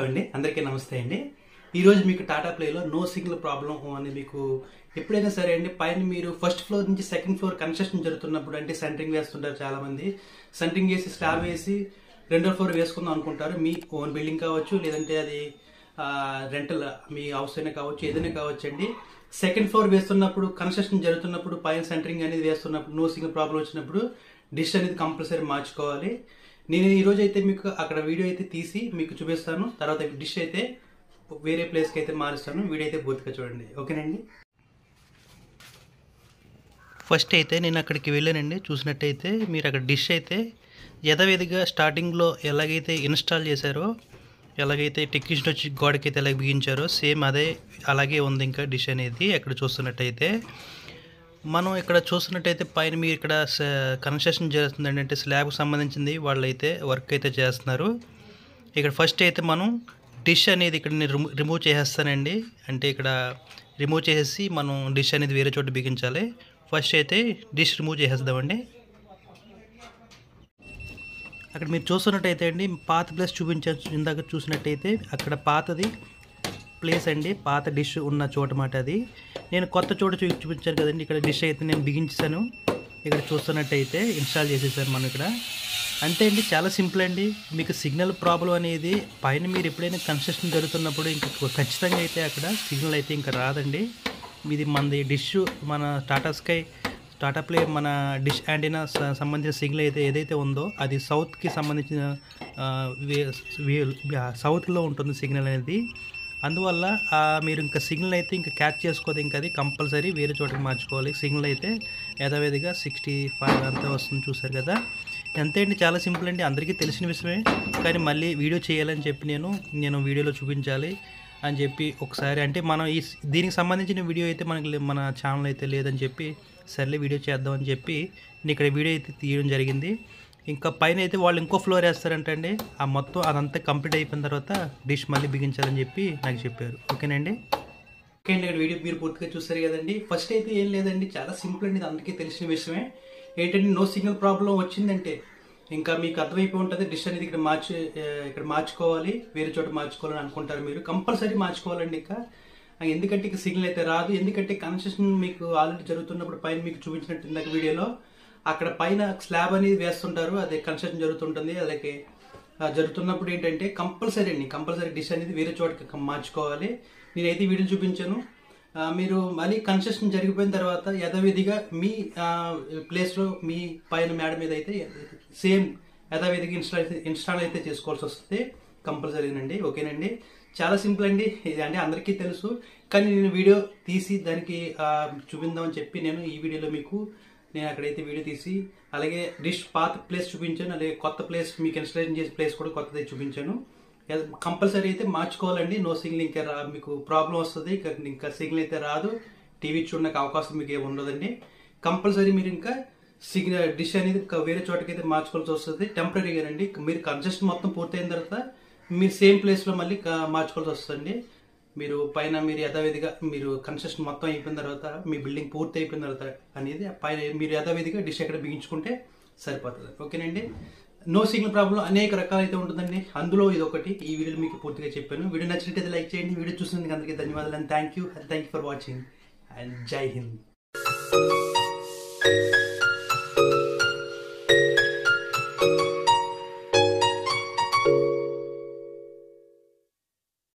అండి అందరికీ నమస్తే అండి ఈరోజు మీకు టాటా ప్లేలో నో సిగ్నల్ ప్రాబ్లం అని మీకు ఎప్పుడైనా సరే అండి పైన మీరు ఫస్ట్ ఫ్లోర్ నుంచి సెకండ్ ఫ్లోర్ కన్స్ట్రక్షన్ జరుగుతున్నప్పుడు అంటే సెంటరింగ్ వేస్తుంటారు చాలా మంది సెంటరింగ్ వేసి స్లాబ్ వేసి రెండో ఫ్లోర్ వేసుకుందాం అనుకుంటారు మీ ఓన్ బిల్డింగ్ కావచ్చు లేదంటే అది రెంటల్ మీ హౌస్ అయినా కావచ్చు ఏదైనా కావచ్చు అండి సెకండ్ ఫ్లోర్ వేస్తున్నప్పుడు కన్స్ట్రక్షన్ జరుగుతున్నప్పుడు పైన సెంటరింగ్ అనేది వేస్తున్నప్పుడు నో సిగ్నల్ ప్రాబ్లం వచ్చినప్పుడు డిష్ అనేది కంపల్సరీ మార్చుకోవాలి నేను ఈ రోజు అయితే మీకు అక్కడ వీడియో అయితే తీసి మీకు చూపిస్తాను తర్వాత డిష్ అయితే వేరే ప్లేస్కి అయితే మారుస్తాను వీడియో అయితే పూర్తిగా చూడండి ఓకేనండి ఫస్ట్ అయితే నేను అక్కడికి వెళ్ళానండి చూసినట్టయితే మీరు అక్కడ డిష్ అయితే యథావిధిగా స్టార్టింగ్లో ఎలాగైతే ఇన్స్టాల్ చేశారో ఎలాగైతే టెక్నీషియన్ వచ్చి గోడకైతే ఎలా బిగించారో సేమ్ అదే అలాగే ఉంది ఇంకా డిష్ అనేది అక్కడ చూస్తున్నట్టయితే మనం ఇక్కడ చూస్తున్నట్టయితే పైన మీరు ఇక్కడ కన్స్ట్రక్షన్ చేస్తుందండి అంటే స్లాబ్కి సంబంధించింది వాళ్ళైతే వర్క్ అయితే చేస్తున్నారు ఇక్కడ ఫస్ట్ అయితే మనం డిష్ అనేది ఇక్కడ నేను రిమూ రిమూవ్ చేసేస్తానండి అంటే ఇక్కడ రిమూవ్ చేసేసి మనం డిష్ అనేది వేరే చోట బిగించాలి ఫస్ట్ అయితే డిష్ రిమూవ్ చేసేద్దామండి అక్కడ మీరు చూస్తున్నట్టయితే అండి పాత ప్లేస్ చూపించారు ఇందాక చూసినట్టయితే అక్కడ పాతది ప్లేస్ అండి పాత డిష్ ఉన్న చోట మాట అది నేను కొత్త చోట చూ చూపించాను కదండి ఇక్కడ డిష్ అయితే నేను బిగించాను ఇక్కడ చూస్తున్నట్టయితే ఇన్స్టాల్ చేసేసాను మనం ఇక్కడ అంతే అండి చాలా సింపుల్ అండి మీకు సిగ్నల్ ప్రాబ్లం అనేది పైన మీరు ఎప్పుడైనా కన్స్ట్రక్షన్ జరుగుతున్నప్పుడు ఇంకా ఖచ్చితంగా అయితే అక్కడ సిగ్నల్ అయితే ఇంకా రాదండి ఇది మనది డిష్ మన టాటా స్కై టాటా ప్లే మన డిష్ యాంటీనా సంబంధించిన సిగ్నల్ అయితే ఏదైతే ఉందో అది సౌత్కి సంబంధించిన సౌత్లో ఉంటుంది సిగ్నల్ అనేది అందువల్ల మీరు ఇంకా సిగ్నల్ అయితే ఇంకా క్యాచ్ చేసుకోదు ఇంకా అది కంపల్సరీ వేరే చోటకి మార్చుకోవాలి సిగ్నల్ అయితే యథావిధిగా సిక్స్టీ ఫైవ్ అంతా వస్తుంది చూసారు కదా అంతే అండి చాలా సింపుల్ అండి అందరికీ తెలిసిన విషయమే కానీ మళ్ళీ వీడియో చేయాలని చెప్పి నేను నేను వీడియోలో చూపించాలి అని చెప్పి ఒకసారి అంటే మనం ఈ దీనికి సంబంధించిన వీడియో అయితే మనకి మన ఛానల్ అయితే లేదని చెప్పి సర్లే వీడియో చేద్దామని చెప్పి నేను ఇక్కడ వీడియో అయితే తీయడం జరిగింది ఇంకా పైన అయితే వాళ్ళు ఇంకో ఫ్లోర్ వేస్తారంటండి ఆ మొత్తం అదంతా కంప్లీట్ అయిపోయిన తర్వాత డిష్ మళ్ళీ బిగించాలని చెప్పి నాకు చెప్పారు ఓకేనండి ఓకే అండి ఇక్కడ వీడియో మీరు పూర్తిగా చూస్తారు కదండి ఫస్ట్ అయితే ఏం లేదండి చాలా సింపుల్ అండి ఇది అందరికీ తెలిసిన విషయమే ఏంటంటే నో సిగ్నల్ ప్రాబ్లం వచ్చిందంటే ఇంకా మీకు అర్థమైపోయి ఉంటుంది డిష్ అనేది ఇక్కడ మార్చి ఇక్కడ మార్చుకోవాలి వేరే చోట మార్చుకోవాలని అనుకుంటారు మీరు కంపల్సరీ మార్చుకోవాలండి ఇంకా ఎందుకంటే ఇక సిగ్నల్ అయితే రాదు ఎందుకంటే కన్స్ట్రక్షన్ మీకు ఆల్రెడీ జరుగుతున్నప్పుడు పైన మీకు చూపించినట్టు ఇందాక వీడియోలో అక్కడ పైన స్లాబ్ అనేది వేస్తుంటారు అదే కన్స్ట్రక్షన్ జరుగుతుంటుంది అలాగే జరుగుతున్నప్పుడు ఏంటంటే కంపల్సరీ అండి కంపల్సరీ డిష్ అనేది వేరే చోటకి మార్చుకోవాలి నేనైతే వీడియో చూపించాను మీరు మళ్ళీ కన్స్ట్రక్షన్ జరిగిపోయిన తర్వాత యథావిధిగా మీ ప్లేస్లో మీ పైన మేడ మీద అయితే సేమ్ యథావిధిగా ఇన్స్టాల్ అయితే ఇన్స్టాల్ అయితే చేసుకోవాల్సి వస్తుంది కంపల్సరీనండి ఓకేనండి చాలా సింపుల్ అండి ఇది అంటే అందరికీ తెలుసు కానీ నేను వీడియో తీసి దానికి చూపిందామని చెప్పి నేను ఈ వీడియోలో మీకు నేను అక్కడైతే వీడియో తీసి అలాగే డిష్ పాత ప్లేస్ చూపించాను అలాగే కొత్త ప్లేస్ మీకు ఇన్స్టాలేషన్ చేసే ప్లేస్ కూడా కొత్తది చూపించాను కంపల్సరీ అయితే మార్చుకోవాలండి నో సిగ్నల్ ఇంకా రా మీకు ప్రాబ్లం వస్తుంది ఇంకా సిగ్నల్ అయితే రాదు టీవీ చూడడానికి అవకాశం మీకు ఏమి ఉండదండి కంపల్సరీ మీరు ఇంకా సిగ్నల్ డిష్ అనేది వేరే చోటకి అయితే మార్చుకోవాల్సి వస్తుంది టెంపరీగా అండి మీరు కన్స్ట్రక్షన్ మొత్తం పూర్తయిన తర్వాత మీరు సేమ్ ప్లేస్లో మళ్ళీ మార్చుకోవాల్సి వస్తుంది మీరు పైన మీరు యథావిధిగా మీరు కన్స్ట్రక్షన్ మొత్తం అయిపోయిన తర్వాత మీ బిల్డింగ్ పూర్తి అయిపోయిన తర్వాత అనేది పైన మీరు యథావిధిగా డిష్ ఎక్కడ బిగించుకుంటే సరిపోతుంది ఓకేనండి నో సిగ్నల్ ప్రాబ్లం అనేక రకాలైతే ఉంటుందండి అందులో ఇది ఒకటి ఈ వీడియో మీకు పూర్తిగా చెప్పాను వీడియో నచ్చినట్టయితే లైక్ చేయండి వీడియో చూసినందుకు అందరికీ ధన్యవాదాలు and thank you thank you for watching and జై హింద్